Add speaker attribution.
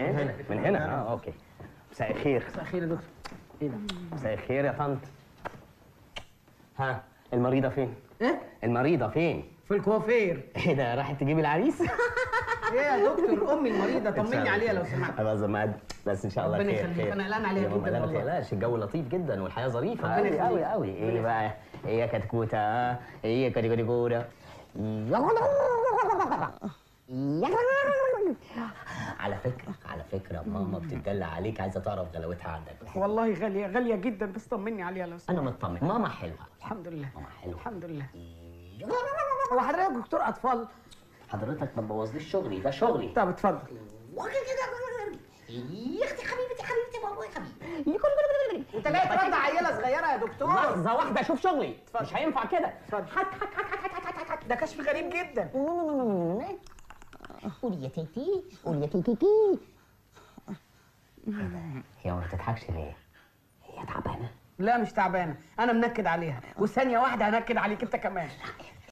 Speaker 1: هنا من هنا اه اوكي مساء الخير
Speaker 2: مساء الخير يا دكتور ايه ده؟
Speaker 1: مساء الخير يا طنط ها المريضة فين؟
Speaker 2: ايه؟
Speaker 1: المريضة فين؟
Speaker 2: في الكوافير
Speaker 1: ايه ده راحت تجيب العريس؟
Speaker 2: ايه يا دكتور امي المريضه طمني عليها لو سمحت
Speaker 1: خلاص ما بس ان شاء الله
Speaker 2: ربنا
Speaker 1: خير
Speaker 2: يخليك،
Speaker 1: خير
Speaker 2: أنا قلقان عليها
Speaker 1: يا ماما،
Speaker 2: جداً
Speaker 1: لا ما
Speaker 2: والله.
Speaker 1: تقلقش الجو لطيف جدا والحياه ظريفه
Speaker 2: ربنا
Speaker 1: قوي
Speaker 2: يخليك.
Speaker 1: قوي قوي ايه بقى ايه يا كتكوته ها؟ ايه يا كتكوته على فكره على فكره ماما بتتدلع عليك عايزه تعرف غلاوتها عندك
Speaker 2: والله غاليه غاليه جدا بس طمني عليها لو سمحت
Speaker 1: انا مطمن ماما حلوه
Speaker 2: الحمد لله
Speaker 1: ماما حلوه
Speaker 2: الحمد لله هو حضرتك دكتور اطفال
Speaker 1: حضرتك ما تبوظليش شغلي ده شغلي
Speaker 2: طب اتفضل
Speaker 1: يا اختي حبيبتي حبيبتي بابا يا حبيبي
Speaker 2: انت جاي ترضع عيله صغيره يا دكتور
Speaker 1: لحظه واحده اشوف شغلي مش هينفع كده
Speaker 2: اتفضل ده كشف غريب جدا
Speaker 1: قول يا تيتي قول يا تيتي هي ما بتضحكش ليه؟ هي تعبانه
Speaker 2: لا مش تعبانه انا منكد عليها وثانيه واحده هنكد عليك انت كمان